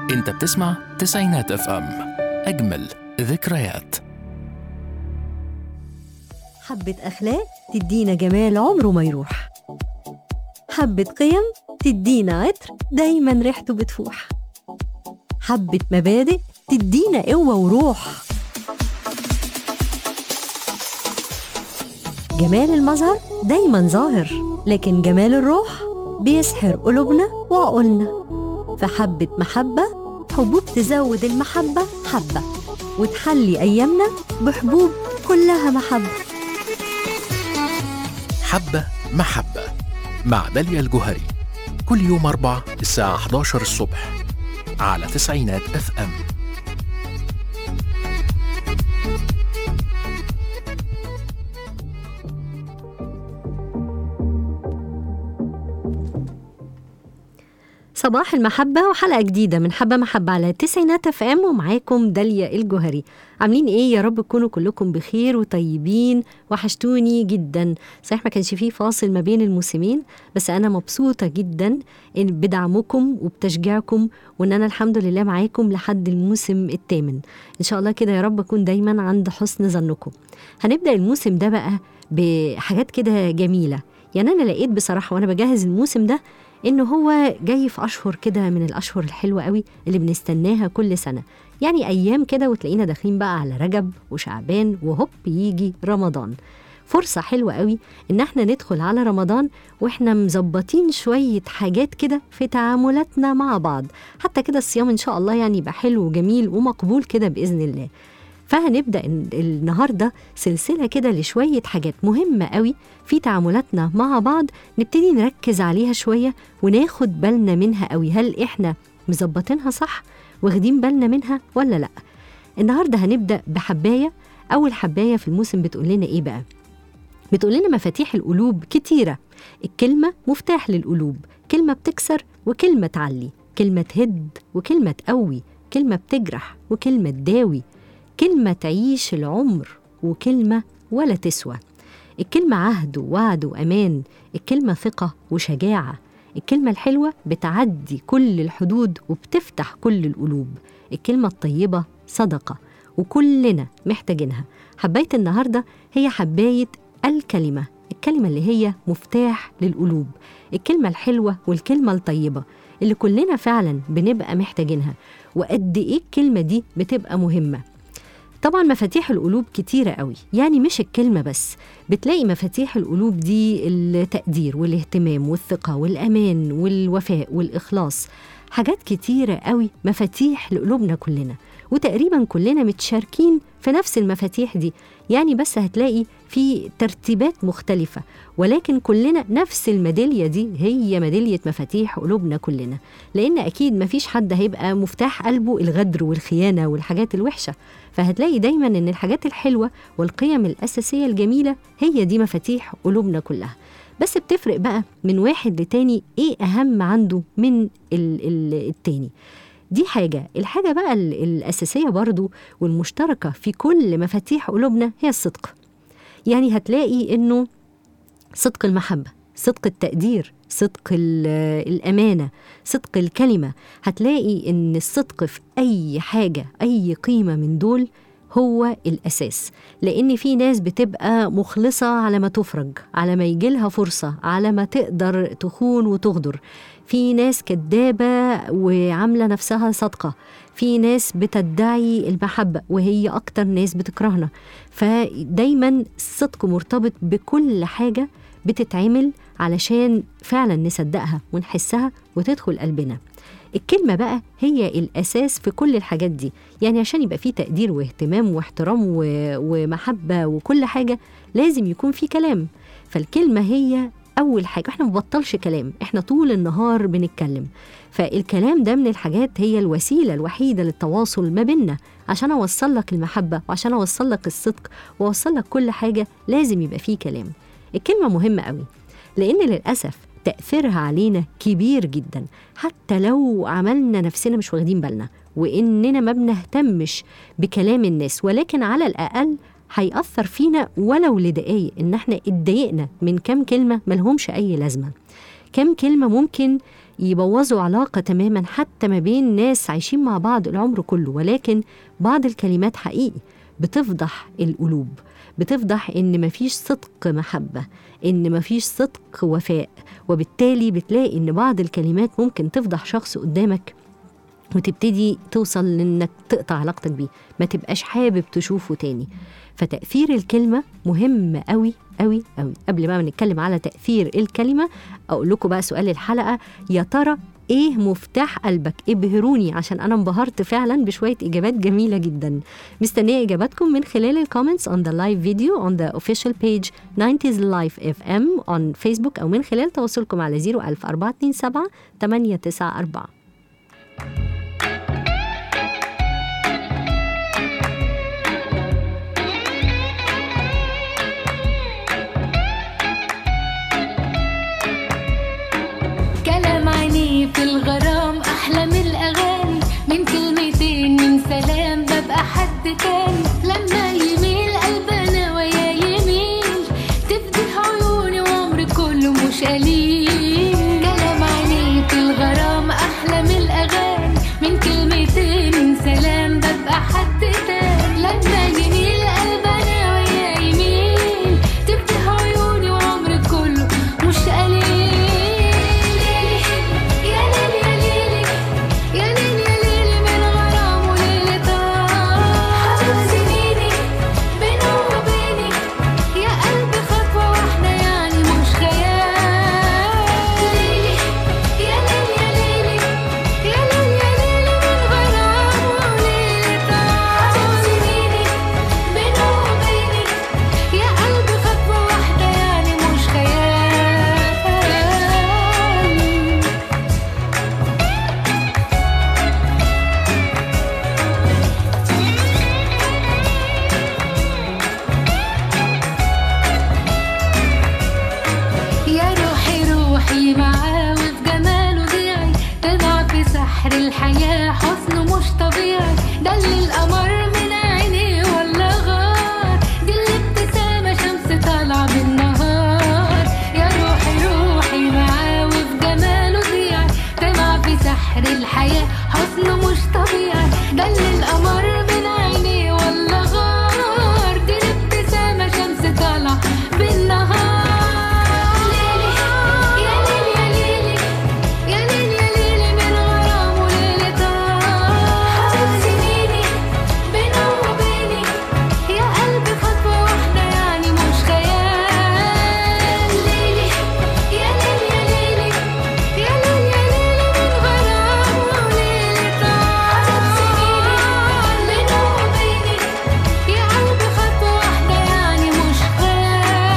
انت بتسمع تسعينات اف ام اجمل ذكريات حبة أخلاق تدينا جمال عمره ما يروح حبة قيم تدينا عطر دايما ريحته بتفوح حبة مبادئ تدينا قوة وروح جمال المظهر دايما ظاهر لكن جمال الروح بيسحر قلوبنا وعقولنا فحبة محبة حبوب تزود المحبة حبة وتحلي أيامنا بحبوب كلها محبة حبة محبة مع داليا الجوهري كل يوم أربع الساعة 11 الصبح على تسعينات اف ام صباح المحبة وحلقة جديدة من حبة محبة على تسعينات اف ام ومعاكم داليا الجوهري عاملين ايه يا رب تكونوا كلكم بخير وطيبين وحشتوني جدا صحيح ما كانش فيه فاصل ما بين الموسمين بس انا مبسوطة جدا إن بدعمكم وبتشجيعكم وان انا الحمد لله معاكم لحد الموسم الثامن ان شاء الله كده يا رب اكون دايما عند حسن ظنكم هنبدأ الموسم ده بقى بحاجات كده جميلة يعني انا لقيت بصراحة وانا بجهز الموسم ده انه هو جاي في اشهر كده من الاشهر الحلوه قوي اللي بنستناها كل سنه يعني ايام كده وتلاقينا داخلين بقى على رجب وشعبان وهوب يجي رمضان فرصة حلوة قوي إن احنا ندخل على رمضان وإحنا مظبطين شوية حاجات كده في تعاملاتنا مع بعض حتى كده الصيام إن شاء الله يعني يبقى حلو وجميل ومقبول كده بإذن الله فهنبدا النهارده سلسله كده لشويه حاجات مهمه قوي في تعاملاتنا مع بعض نبتدي نركز عليها شويه وناخد بالنا منها قوي هل احنا مظبطينها صح واخدين بالنا منها ولا لا النهارده هنبدا بحبايه اول حبايه في الموسم بتقول لنا ايه بقى بتقول لنا مفاتيح القلوب كتيره الكلمه مفتاح للقلوب كلمه بتكسر وكلمه تعلي كلمه تهد وكلمه تقوي كلمه بتجرح وكلمه تداوي كلمة تعيش العمر وكلمة ولا تسوى الكلمة عهد ووعد وأمان الكلمة ثقة وشجاعة الكلمة الحلوة بتعدي كل الحدود وبتفتح كل القلوب الكلمة الطيبة صدقة وكلنا محتاجينها حباية النهاردة هي حباية الكلمة الكلمة اللي هي مفتاح للقلوب الكلمة الحلوة والكلمة الطيبة اللي كلنا فعلا بنبقى محتاجينها وقد إيه الكلمة دي بتبقى مهمة طبعا مفاتيح القلوب كتيرة قوي يعني مش الكلمة بس بتلاقي مفاتيح القلوب دي التقدير والاهتمام والثقة والأمان والوفاء والإخلاص حاجات كتيرة قوي مفاتيح لقلوبنا كلنا وتقريبا كلنا متشاركين في نفس المفاتيح دي يعني بس هتلاقي في ترتيبات مختلفة ولكن كلنا نفس الميدالية دي هي ميدالية مفاتيح قلوبنا كلنا لأن أكيد مفيش حد هيبقى مفتاح قلبه الغدر والخيانة والحاجات الوحشة فهتلاقي دايما إن الحاجات الحلوة والقيم الأساسية الجميلة هي دي مفاتيح قلوبنا كلها بس بتفرق بقى من واحد لتاني ايه اهم عنده من ال ال التاني دي حاجة الحاجة بقى الأساسية برضو والمشتركة في كل مفاتيح قلوبنا هي الصدق يعني هتلاقي إنه صدق المحبة صدق التقدير صدق الأمانة صدق الكلمة هتلاقي إن الصدق في أي حاجة أي قيمة من دول هو الأساس لأن في ناس بتبقى مخلصة على ما تفرج على ما يجيلها فرصة على ما تقدر تخون وتغدر في ناس كدابة وعاملة نفسها صادقة في ناس بتدعي المحبة وهي أكتر ناس بتكرهنا فدايما الصدق مرتبط بكل حاجة بتتعمل علشان فعلا نصدقها ونحسها وتدخل قلبنا الكلمة بقى هي الأساس في كل الحاجات دي يعني عشان يبقى في تقدير واهتمام واحترام و... ومحبة وكل حاجة لازم يكون في كلام فالكلمة هي أول حاجة احنا مبطلش كلام احنا طول النهار بنتكلم فالكلام ده من الحاجات هي الوسيلة الوحيدة للتواصل ما بيننا عشان أوصل لك المحبة وعشان أوصل لك الصدق وأوصل لك كل حاجة لازم يبقى فيه كلام الكلمة مهمة قوي لأن للأسف تأثيرها علينا كبير جدا حتى لو عملنا نفسنا مش واخدين بالنا وإننا ما بنهتمش بكلام الناس ولكن على الأقل هيأثر فينا ولو لدقايق إن احنا اتضايقنا من كام كلمة ملهمش أي لازمة كام كلمة ممكن يبوظوا علاقة تماما حتى ما بين ناس عايشين مع بعض العمر كله ولكن بعض الكلمات حقيقي بتفضح القلوب بتفضح ان مفيش صدق محبة ان مفيش صدق وفاء وبالتالي بتلاقي ان بعض الكلمات ممكن تفضح شخص قدامك وتبتدي توصل لانك تقطع علاقتك بيه ما تبقاش حابب تشوفه تاني فتأثير الكلمة مهم قوي قوي قوي قبل ما نتكلم على تأثير الكلمة أقول لكم بقى سؤال الحلقة يا ترى ايه مفتاح قلبك ابهروني عشان انا انبهرت فعلا بشويه اجابات جميله جدا مستنيه اجاباتكم من خلال الكومنتس on the live video on the official page 90s life fm on facebook او من خلال تواصلكم على 01427 894 كلام عينيه في الغرام أحلى من الأغاني من كلمتين من سلام ببقى حد تاني لما يميل قلبنا ويا يميل تفتح عيوني وعمري كله مش قليل كلام عينيه في الغرام أحلى من الأغاني من كلمتين من سلام ببقى حد تاني لما يميل قلبنا ويا يميل تفتح عيوني وعمري كله مش قليل يا ليل يا ليلي يا ليل يا ليلي من غرام وليلة طار سنيني بينه وبيني يا قلبي خطوة واحدة يعني مش خيال يا ليل يا ليلي يا ليل يا ليلي من غرام وليلة طار سنيني بينه وبيني يا قلبي خطوة واحدة يعني مش خيال يا روحي روحي معاه وفي جماله ضيعي تضع في سحر الحياة حسنه مش طبيعي ده اللي القمر من عينيه ولا غار دي الابتسامة شمس طالعة بالنهار يا روحي روحي معاه وفي جماله ضيعي تضع في سحر الحياة حسنه مش طبيعي ده اللي القمر من عينيه ولا غار دي الابتسامة شمس طالعة بالنهار ليلي يا ليل يا ليلي يا ليل يا ليلي من غرام وليلة طار سنيني بينه وبيني يا قلبي خطوة واحدة يعني مش خيال ليلي يا ليل يا ليلي يا ليل يا ليلي من غرام وليلة طار سنيني بينه وبيني يا قلبي خطوة واحدة يعني مش خيال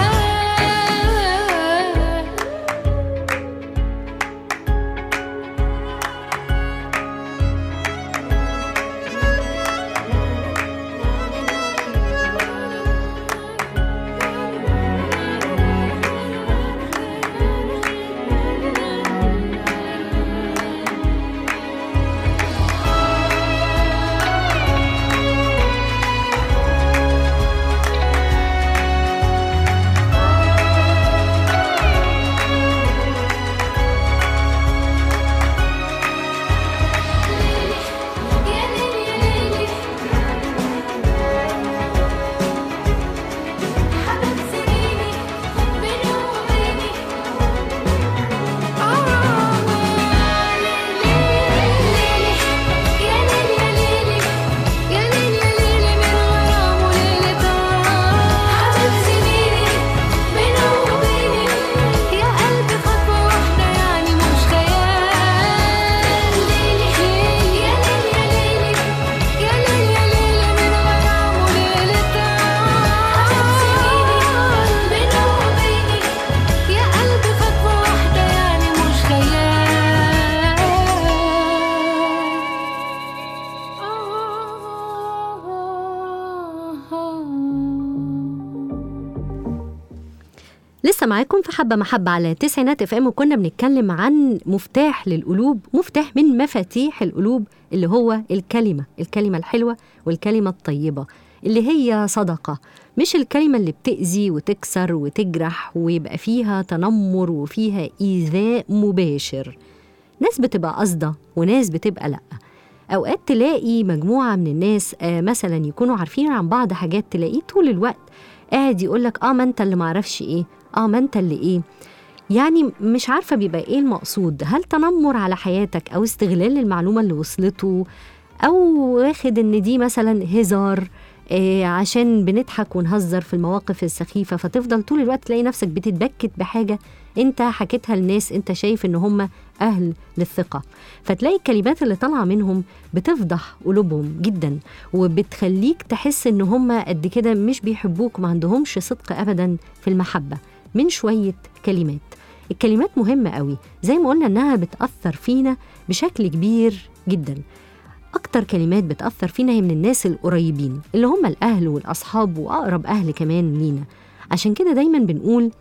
يا ليلي يا ليلي حبت سنيني بيني وبيني آه ليلي ليلي يا ليلي يا ليلي يا ليلي يا ليلي من غرام وليلة طار حبت سنيني بيني وبيني يا قلبي خطوة واحدة يعني مش خيال ليلي يا ليلي يا ليلي يا ليلي يا ليلي من غرام وليلة طار سنيني بينه وبيني يا قلبي خطوة واحدة يعني مش خيال لسه معاكم في حبة محبة على تسعينات اف ام وكنا بنتكلم عن مفتاح للقلوب مفتاح من مفاتيح القلوب اللي هو الكلمة الكلمة الحلوة والكلمة الطيبة اللي هي صدقة مش الكلمة اللي بتأذي وتكسر وتجرح ويبقى فيها تنمر وفيها إيذاء مباشر ناس بتبقى قاصده وناس بتبقى لا اوقات تلاقي مجموعه من الناس آه مثلا يكونوا عارفين عن بعض حاجات تلاقيه طول الوقت قاعد يقول لك اه ما انت اللي معرفش ايه اه ما انت اللي ايه يعني مش عارفه بيبقى ايه المقصود هل تنمر على حياتك او استغلال المعلومه اللي وصلته او واخد ان دي مثلا هزار آه عشان بنضحك ونهزر في المواقف السخيفه فتفضل طول الوقت تلاقي نفسك بتتبكت بحاجه انت حكيتها لناس انت شايف ان هم اهل للثقه فتلاقي الكلمات اللي طالعه منهم بتفضح قلوبهم جدا وبتخليك تحس ان هم قد كده مش بيحبوك ما عندهمش صدق ابدا في المحبه من شويه كلمات الكلمات مهمه قوي زي ما قلنا انها بتاثر فينا بشكل كبير جدا أكتر كلمات بتأثر فينا هي من الناس القريبين اللي هم الأهل والأصحاب وأقرب أهل كمان لينا عشان كده دايما بنقول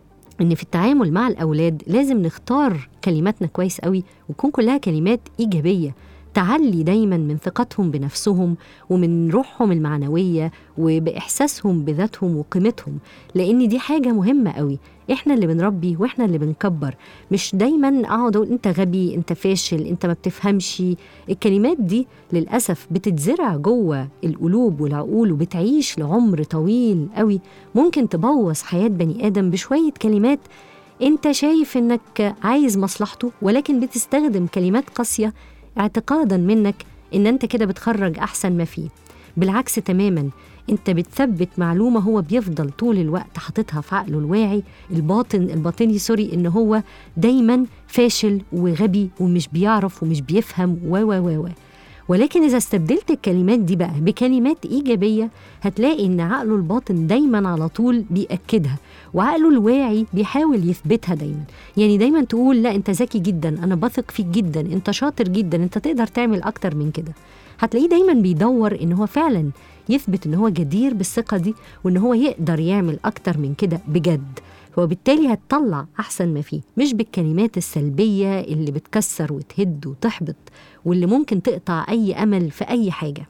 إن في التعامل مع الأولاد لازم نختار كلماتنا كويس قوي وتكون كلها كلمات إيجابية تعلي دايما من ثقتهم بنفسهم ومن روحهم المعنوية وبإحساسهم بذاتهم وقيمتهم لأن دي حاجة مهمة قوي إحنا اللي بنربي وإحنا اللي بنكبر مش دايما أقعد أقول أنت غبي أنت فاشل أنت ما بتفهمش الكلمات دي للأسف بتتزرع جوه القلوب والعقول وبتعيش لعمر طويل قوي ممكن تبوظ حياة بني آدم بشوية كلمات انت شايف انك عايز مصلحته ولكن بتستخدم كلمات قاسيه اعتقادا منك ان انت كده بتخرج احسن ما فيه بالعكس تماما انت بتثبت معلومه هو بيفضل طول الوقت حاططها في عقله الواعي الباطن الباطني سوري ان هو دايما فاشل وغبي ومش بيعرف ومش بيفهم و و و و ولكن إذا استبدلت الكلمات دي بقى بكلمات إيجابية هتلاقي إن عقله الباطن دايما على طول بيأكدها وعقله الواعي بيحاول يثبتها دايما يعني دايما تقول لا أنت ذكي جدا أنا بثق فيك جدا أنت شاطر جدا أنت تقدر تعمل أكتر من كده هتلاقيه دايما بيدور إن هو فعلا يثبت إن هو جدير بالثقة دي وإن هو يقدر يعمل أكتر من كده بجد وبالتالي هتطلع أحسن ما فيه مش بالكلمات السلبية اللي بتكسر وتهد وتحبط واللي ممكن تقطع أي أمل في أي حاجة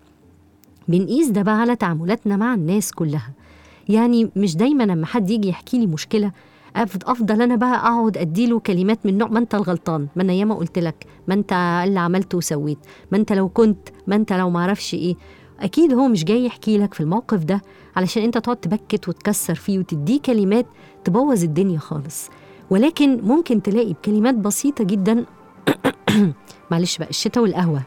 بنقيس ده بقى على تعاملاتنا مع الناس كلها يعني مش دايما لما حد يجي يحكي لي مشكلة أفض- افضل انا بقى اقعد اديله كلمات من نوع ما انت الغلطان ما انا ياما قلت لك ما انت اللي عملته وسويت ما انت لو كنت ما انت لو معرفش ايه اكيد هو مش جاي يحكي لك في الموقف ده علشان انت تقعد تبكت وتكسر فيه وتديه كلمات تبوظ الدنيا خالص ولكن ممكن تلاقي بكلمات بسيطة جدا معلش بقى الشتاء والقهوة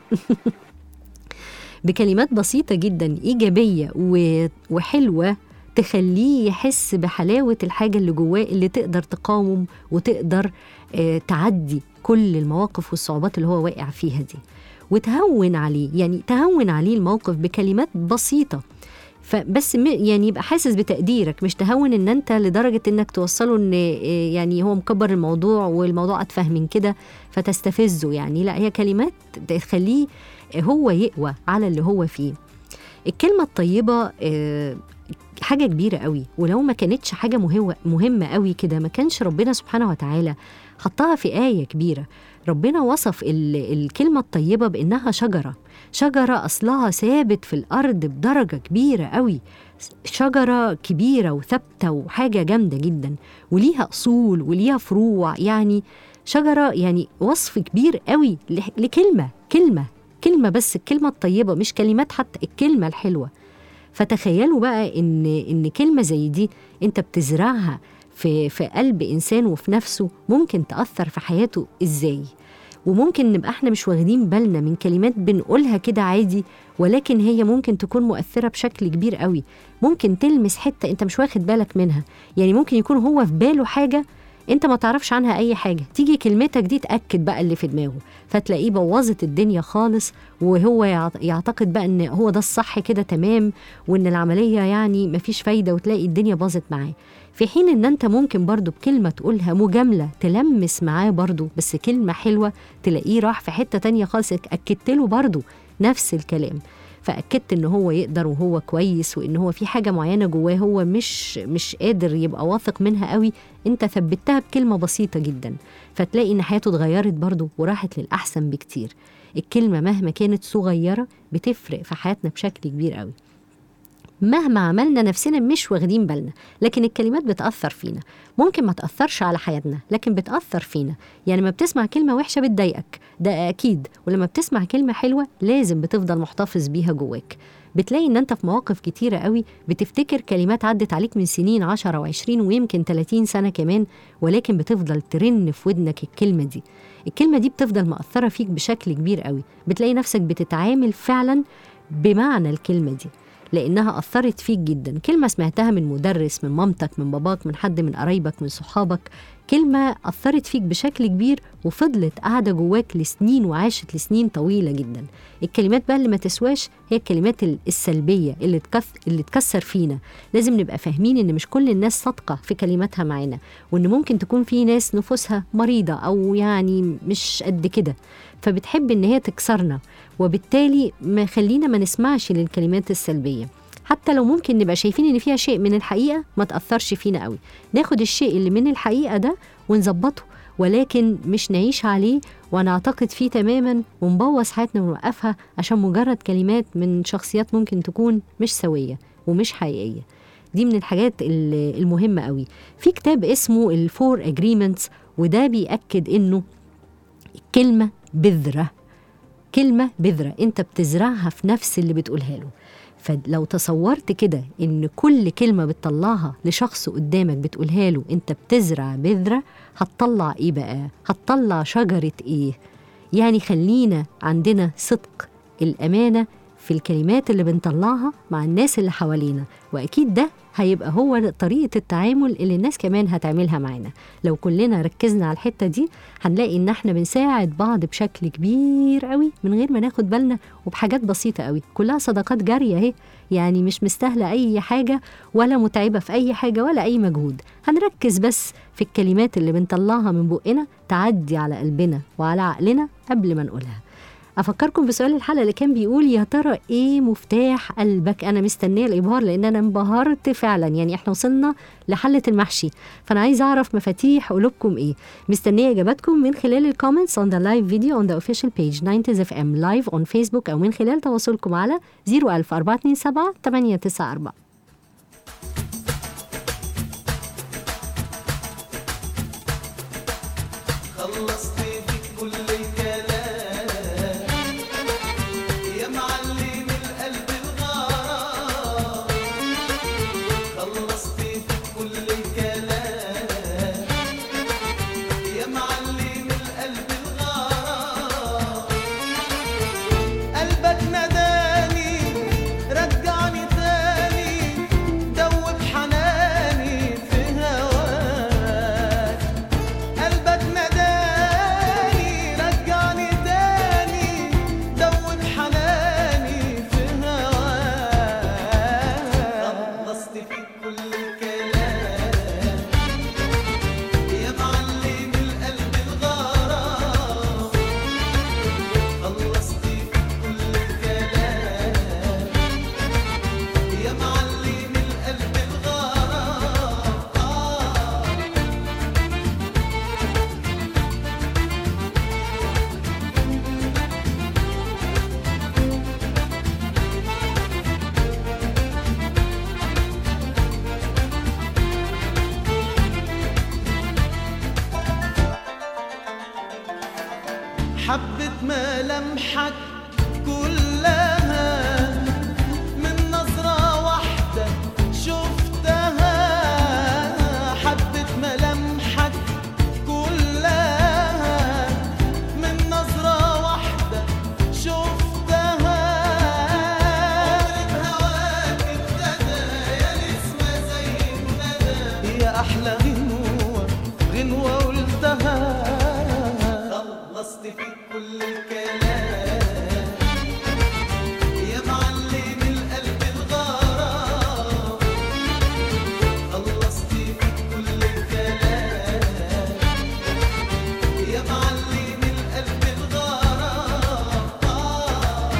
بكلمات بسيطة جدا إيجابية و- وحلوة تخليه يحس بحلاوة الحاجة اللي جواه اللي تقدر تقاوم وتقدر آه، تعدي كل المواقف والصعوبات اللي هو واقع فيها دي وتهون عليه يعني تهون عليه الموقف بكلمات بسيطة فبس م- يعني يبقى حاسس بتقديرك مش تهون ان انت لدرجه انك توصله ان آه، يعني هو مكبر الموضوع والموضوع اتفه من كده فتستفزه يعني لا هي كلمات تخليه هو يقوى على اللي هو فيه الكلمة الطيبة آه، حاجة كبيرة قوي ولو ما كانتش حاجة مهوة مهمة قوي كده ما كانش ربنا سبحانه وتعالى حطها في آية كبيرة ربنا وصف ال- الكلمة الطيبة بإنها شجرة شجرة أصلها ثابت في الأرض بدرجة كبيرة قوي شجرة كبيرة وثابتة وحاجة جامدة جدا وليها أصول وليها فروع يعني شجرة يعني وصف كبير قوي لح- لكلمة كلمة كلمة بس الكلمة الطيبة مش كلمات حتى الكلمة الحلوة فتخيلوا بقى ان ان كلمه زي دي انت بتزرعها في في قلب انسان وفي نفسه ممكن تاثر في حياته ازاي وممكن نبقى احنا مش واخدين بالنا من كلمات بنقولها كده عادي ولكن هي ممكن تكون مؤثره بشكل كبير قوي ممكن تلمس حته انت مش واخد بالك منها يعني ممكن يكون هو في باله حاجه انت ما تعرفش عنها اي حاجه تيجي كلمتك دي تاكد بقى اللي في دماغه فتلاقيه بوظت الدنيا خالص وهو يعت- يعتقد بقى ان هو ده الصح كده تمام وان العمليه يعني مفيش فايده وتلاقي الدنيا باظت معاه في حين ان انت ممكن برضو بكلمه تقولها مجامله تلمس معاه برضو بس كلمه حلوه تلاقيه راح في حته تانية خالص اكدت له برضو نفس الكلام فاكدت ان هو يقدر وهو كويس وان هو في حاجه معينه جواه هو مش مش قادر يبقى واثق منها قوي انت ثبتها بكلمه بسيطه جدا فتلاقي ان حياته اتغيرت برضو وراحت للاحسن بكتير الكلمه مهما كانت صغيره بتفرق في حياتنا بشكل كبير قوي مهما عملنا نفسنا مش واخدين بالنا لكن الكلمات بتأثر فينا ممكن ما تأثرش على حياتنا لكن بتأثر فينا يعني ما بتسمع كلمة وحشة بتضايقك ده أكيد ولما بتسمع كلمة حلوة لازم بتفضل محتفظ بيها جواك بتلاقي ان انت في مواقف كتيرة قوي بتفتكر كلمات عدت عليك من سنين 10 و20 ويمكن 30 سنة كمان ولكن بتفضل ترن في ودنك الكلمة دي الكلمة دي بتفضل مأثرة فيك بشكل كبير قوي بتلاقي نفسك بتتعامل فعلا بمعنى الكلمة دي لأنها أثرت فيك جدا كلمة سمعتها من مدرس من مامتك من باباك من حد من قرايبك من صحابك كلمة أثرت فيك بشكل كبير وفضلت قاعدة جواك لسنين وعاشت لسنين طويلة جدا الكلمات بقى اللي ما تسواش هي الكلمات ال- السلبية اللي, تكث... اللي تكسر فينا لازم نبقى فاهمين إن مش كل الناس صادقة في كلماتها معانا وإن ممكن تكون في ناس نفوسها مريضة أو يعني مش قد كده فبتحب إن هي تكسرنا وبالتالي ما خلينا ما نسمعش للكلمات السلبية حتى لو ممكن نبقى شايفين ان فيها شيء من الحقيقه ما تاثرش فينا قوي ناخد الشيء اللي من الحقيقه ده ونظبطه ولكن مش نعيش عليه ونعتقد فيه تماما ونبوظ حياتنا ونوقفها عشان مجرد كلمات من شخصيات ممكن تكون مش سويه ومش حقيقيه دي من الحاجات ال- المهمه قوي في كتاب اسمه الفور اجريمنتس وده بيأكد انه الكلمه بذره كلمة بذرة أنت بتزرعها في نفس اللي بتقولها له فلو تصورت كده إن كل كلمة بتطلعها لشخص قدامك بتقولها له أنت بتزرع بذرة هتطلع إيه بقى؟ هتطلع شجرة إيه؟ يعني خلينا عندنا صدق الأمانة في الكلمات اللي بنطلعها مع الناس اللي حوالينا وأكيد ده هيبقى هو طريقة التعامل اللي الناس كمان هتعملها معانا لو كلنا ركزنا على الحتة دي هنلاقي إن احنا بنساعد بعض بشكل كبير قوي من غير ما ناخد بالنا وبحاجات بسيطة قوي كلها صداقات جارية اهي يعني مش مستاهلة أي حاجة ولا متعبة في أي حاجة ولا أي مجهود هنركز بس في الكلمات اللي بنطلعها من بقنا تعدي على قلبنا وعلى عقلنا قبل ما نقولها افكركم بسؤال الحلقه اللي كان بيقول يا ترى ايه مفتاح قلبك انا مستنيه الابهار لان انا انبهرت فعلا يعني احنا وصلنا لحله المحشي فانا عايزه اعرف مفاتيح قلوبكم ايه مستنيه اجاباتكم من خلال الكومنتس on the live video on the official page 90 FM live on Facebook او من خلال تواصلكم على 01427 894 خلصت فيك كل الكلام يا معلم القلب الغرام خلصت فيك كل الكلام يا معلم القلب الغرام قلبك نداني رجعني تاني دوب حناني في هواك قلبك نداني رجعني تاني دوب حناني في هواك خلصت فيك كل الكلام يا معلم القلب الغرام خلصت فيك كل الكلام يا معلم القلب الغرام آه حبة ملامحك كلها من نظرة واحدة شفتها حبة ملامحك كلها من نظرة واحدة شفتها هواك ابتدى يا نسمة زي الندى يا أحلى غنوة غنوة قلتها خلصت فيك كل الكلام يا معلم القلب الغرام خلصت فيك كل الكلام يا معلم القلب الغرام آه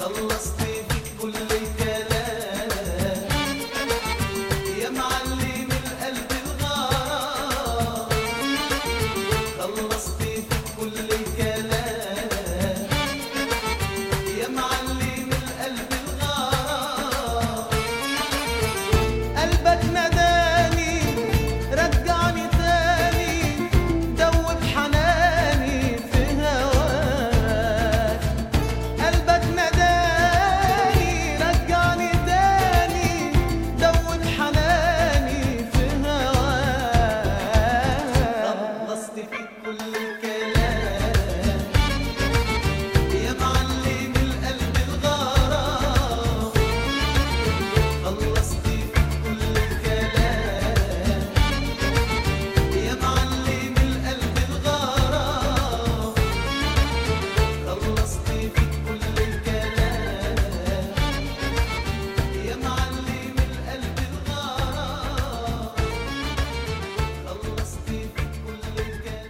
خلصت فيك كل الكلام يا معلم القلب الغرام خلصت فيك كل الكلام يا معلم القلب الغرام قلبك نداني رجعني تاني دوب حناني في هواك قلبك نداني رجعني تاني دوب حناني في هواك خلصت فيك كل الكلام يا معلم القلب الغرام خلصت فيك كل الكلام يا معلم القلب الغرام خلصت فيك كل الكلام يا معلم القلب الغرام خلصت فيك كل الكلام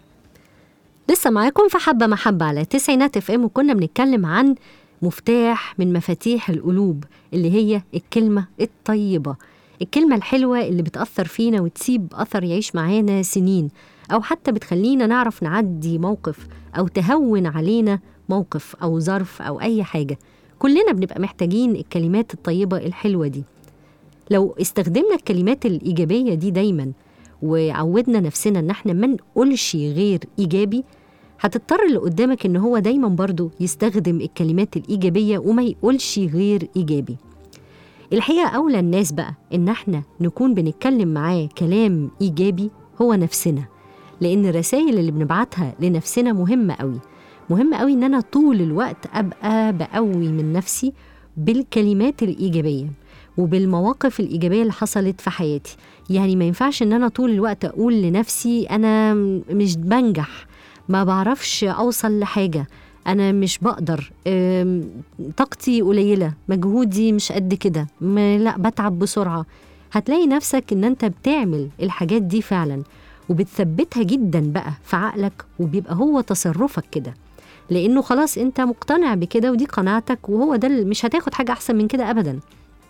لسه معاكم في حبة محبة على تسعينات اف ام وكنا بنتكلم عن مفتاح من مفاتيح القلوب اللي هي الكلمة الطيبة الكلمة الحلوة اللي بتأثر فينا وتسيب أثر يعيش معانا سنين أو حتى بتخلينا نعرف نعدي موقف أو تهون علينا موقف أو ظرف أو أي حاجة كلنا بنبقى محتاجين الكلمات الطيبة الحلوة دي لو استخدمنا الكلمات الإيجابية دي دايما وعودنا نفسنا ان احنا ما نقولش غير ايجابي هتضطر اللي قدامك ان هو دايما برضو يستخدم الكلمات الايجابيه وما يقولش غير ايجابي الحقيقه اولى الناس بقى ان احنا نكون بنتكلم معاه كلام ايجابي هو نفسنا لان الرسائل اللي بنبعتها لنفسنا مهمه قوي مهم قوي ان انا طول الوقت ابقى بقوي من نفسي بالكلمات الايجابيه وبالمواقف الايجابيه اللي حصلت في حياتي يعني ما ينفعش ان انا طول الوقت اقول لنفسي انا مش بنجح ما بعرفش اوصل لحاجه انا مش بقدر أم، طاقتي قليله مجهودي مش قد كده ما- لا بتعب بسرعه هتلاقي نفسك ان انت بتعمل الحاجات دي فعلا وبتثبتها جدا بقى في عقلك وبيبقى هو تصرفك كده لانه خلاص انت مقتنع بكده ودي قناعتك وهو ده اللي- مش هتاخد حاجه احسن من كده ابدا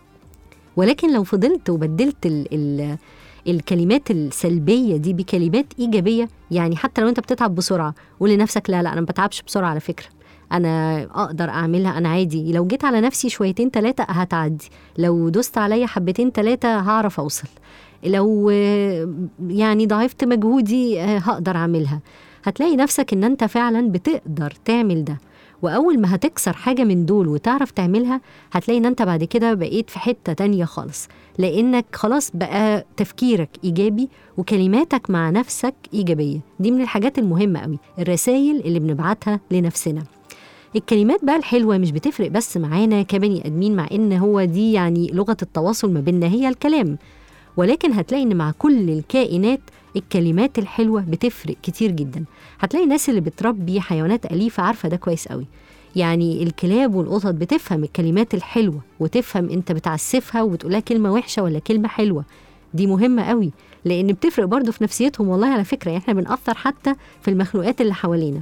ولكن لو فضلت وبدلت ال ال الكلمات السلبيه دي بكلمات ايجابيه يعني حتى لو انت بتتعب بسرعه قول لنفسك لا لا انا ما بتعبش بسرعه على فكره انا اقدر اعملها انا عادي لو جيت على نفسي شويتين ثلاثه هتعدي لو دوست عليا حبتين ثلاثه هعرف اوصل لو آه، يعني ضعفت مجهودي آه، هقدر اعملها هتلاقي نفسك ان انت فعلا بتقدر تعمل ده واول ما هتكسر حاجه من دول وتعرف تعملها هتلاقي ان انت بعد كده بقيت في حته تانية خالص لانك خلاص بقى تفكيرك ايجابي وكلماتك مع نفسك ايجابيه دي من الحاجات المهمه قوي الرسائل اللي بنبعتها لنفسنا الكلمات بقى الحلوه مش بتفرق بس معانا كبني ادمين مع ان هو دي يعني لغه التواصل ما بيننا هي الكلام ولكن هتلاقي ان مع كل الكائنات الكلمات الحلوه بتفرق كتير جدا هتلاقي الناس اللي بتربي حيوانات اليفه عارفه ده كويس قوي يعني الكلاب والقطط بتفهم الكلمات الحلوه وتفهم انت بتعسفها وبتقولها كلمه وحشه ولا كلمه حلوه دي مهمه قوي لان بتفرق برضو في نفسيتهم والله على فكره يعني احنا بنأثر حتى في المخلوقات اللي حوالينا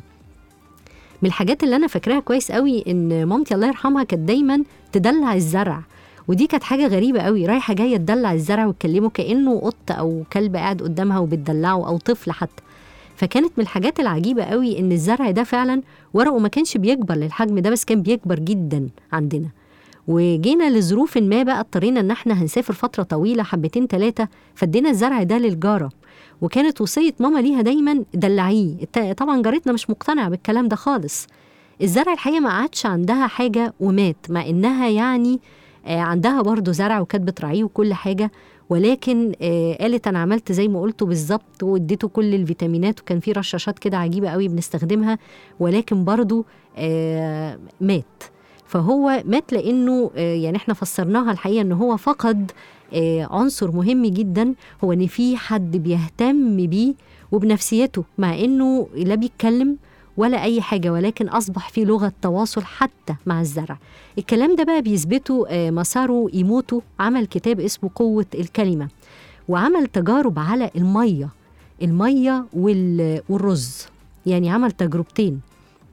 من الحاجات اللي انا فاكراها كويس قوي ان مامتي الله يرحمها كانت دايما تدلع الزرع ودي كانت حاجه غريبه قوي رايحه جايه تدلع الزرع وتكلمه كانه قط او كلب قاعد قدامها وبتدلعه او طفل حتى فكانت من الحاجات العجيبه قوي ان الزرع ده فعلا ورقه ما كانش بيكبر للحجم ده بس كان بيكبر جدا عندنا وجينا لظروف ما بقى اضطرينا ان احنا هنسافر فتره طويله حبتين ثلاثه فادينا الزرع ده للجاره وكانت وصيه ماما ليها دايما دلعيه الت- طبعا جارتنا مش مقتنعه بالكلام ده خالص الزرع الحقيقه ما قعدش عندها حاجه ومات مع انها يعني آه، عندها برضو زرع وكانت بتراعيه وكل حاجه ولكن آه، قالت انا عملت زي ما قلته بالظبط واديته كل الفيتامينات وكان في رشاشات كده عجيبه قوي بنستخدمها ولكن برضو آه، مات فهو مات لانه آه، يعني احنا فسرناها الحقيقه ان هو فقد آه، عنصر مهم جدا هو ان في حد بيهتم بيه وبنفسيته مع انه لا بيتكلم ولا اي حاجه ولكن اصبح في لغه تواصل حتى مع الزرع الكلام ده بقى بيثبته آه، مسارو ايموتو عمل كتاب اسمه قوه الكلمه وعمل تجارب على الميه الميه وال- والرز يعني عمل تجربتين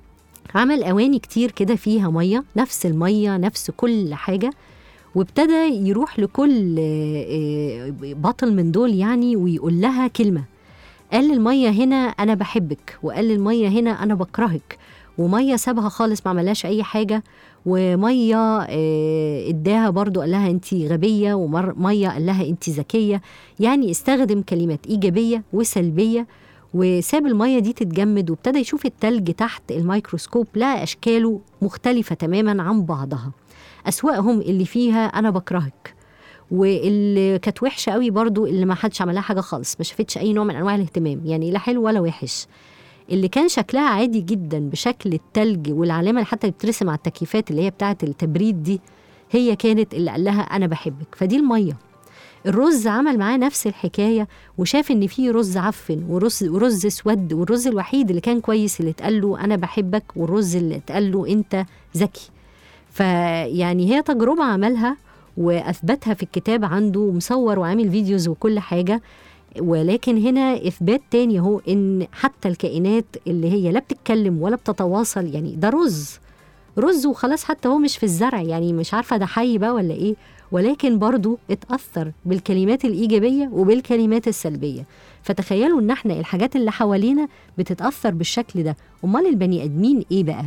عمل أواني كتير كده فيها مية نفس المية نفس كل حاجة وابتدى يروح لكل آه، آه، بطل من دول يعني ويقول لها كلمة قال للمية هنا أنا بحبك وقال للمية هنا أنا بكرهك ومية سابها خالص ما عملهاش أي حاجة ومية آه، اداها برضو قال لها انت غبية ومية قال لها انت ذكية يعني استخدم كلمات إيجابية وسلبية وساب المية دي تتجمد وابتدى يشوف التلج تحت الميكروسكوب لقى أشكاله مختلفة تماما عن بعضها أسوأهم اللي فيها أنا بكرهك واللي كانت وحشة قوي برضو اللي ما حدش عملها حاجة خالص ما شافتش أي نوع من أنواع الاهتمام يعني لا حلو ولا وحش اللي كان شكلها عادي جدا بشكل التلج والعلامة اللي حتى بترسم على التكييفات اللي هي بتاعة التبريد دي هي كانت اللي قال لها أنا بحبك فدي المية الرز عمل معاه نفس الحكاية وشاف إن في رز عفن ورز ورز اسود والرز الوحيد اللي كان كويس اللي اتقال له أنا بحبك والرز اللي اتقال له أنت ذكي فيعني هي تجربة عملها وأثبتها في الكتاب عنده ومصور وعامل فيديوز وكل حاجة ولكن هنا إثبات تاني هو إن حتى الكائنات اللي هي لا بتتكلم ولا بتتواصل يعني ده رز رز وخلاص حتى هو مش في الزرع يعني مش عارفة ده حي بقى ولا إيه ولكن برضو اتأثر بالكلمات الإيجابية وبالكلمات السلبية فتخيلوا إن احنا الحاجات اللي حوالينا بتتأثر بالشكل ده أمال البني آدمين إيه بقى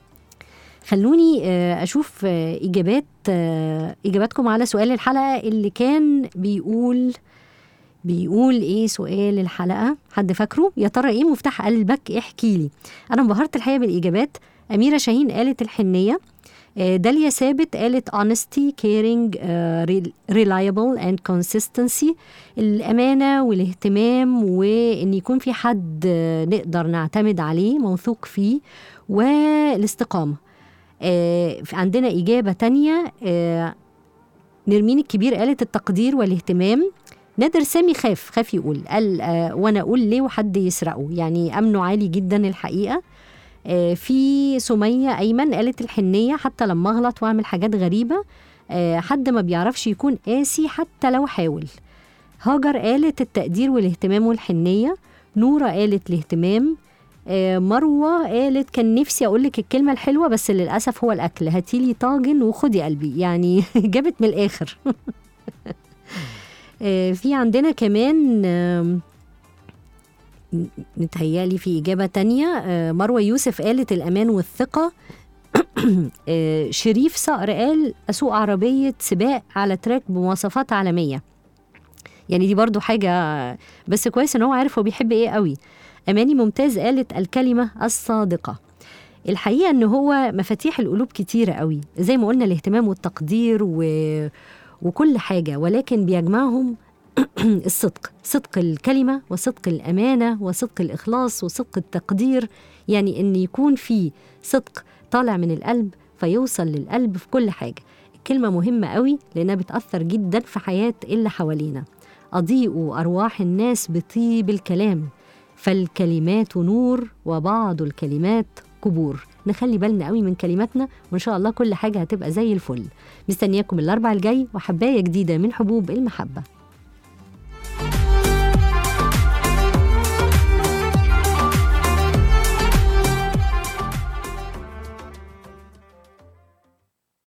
خلوني آه، أشوف آه، إجابات آه، إجاباتكم على سؤال الحلقة اللي كان بيقول بيقول ايه سؤال الحلقه حد فاكره يا ترى ايه مفتاح قلبك احكي لي انا انبهرت الحقيقه بالاجابات اميره شاهين قالت الحنيه آه، داليا ثابت قالت honesty caring آه، rel- reliable and consistency الأمانة والاهتمام وإن يكون في حد آه، نقدر نعتمد عليه موثوق فيه والاستقامة آه، في- عندنا إجابة تانية آه، نرمين الكبير قالت التقدير والاهتمام نادر سامي خاف خاف يقول قال آه وانا اقول ليه وحد يسرقه يعني امنه عالي جدا الحقيقه آه في سميه ايمن قالت الحنيه حتى لما اغلط واعمل حاجات غريبه آه حد ما بيعرفش يكون قاسي حتى لو حاول هاجر قالت التقدير والاهتمام والحنيه نوره قالت الاهتمام آه، مروه قالت كان نفسي اقول لك الكلمه الحلوه بس للاسف هو الاكل هاتيلي طاجن وخدي قلبي يعني جابت من الاخر آه، في عندنا كمان آم، متهيألي في إجابة تانية آه، مروة يوسف قالت الأمان والثقة آه، شريف صقر قال أسوق عربية سباق على تراك بمواصفات عالمية يعني دي برضو حاجة بس كويس إن هو عارف هو بيحب إيه قوي أماني ممتاز قالت الكلمة الصادقة الحقيقة إن هو مفاتيح القلوب كتيرة قوي زي ما قلنا الاهتمام والتقدير و... وكل حاجة ولكن بيجمعهم الصدق صدق الكلمة وصدق الأمانة وصدق الإخلاص وصدق التقدير يعني إن يكون في صدق طالع من القلب فيوصل للقلب في كل حاجة الكلمة مهمة قوي لأنها بتأثر جدا في حياة اللي حوالينا أضيئوا أرواح الناس بطيب الكلام فالكلمات نور وبعض الكلمات قبور نخلي بالنا قوي من كلماتنا وإن شاء الله كل حاجة هتبقى زي الفل مستنياكم الأربع الجاي وحباية جديدة من حبوب المحبة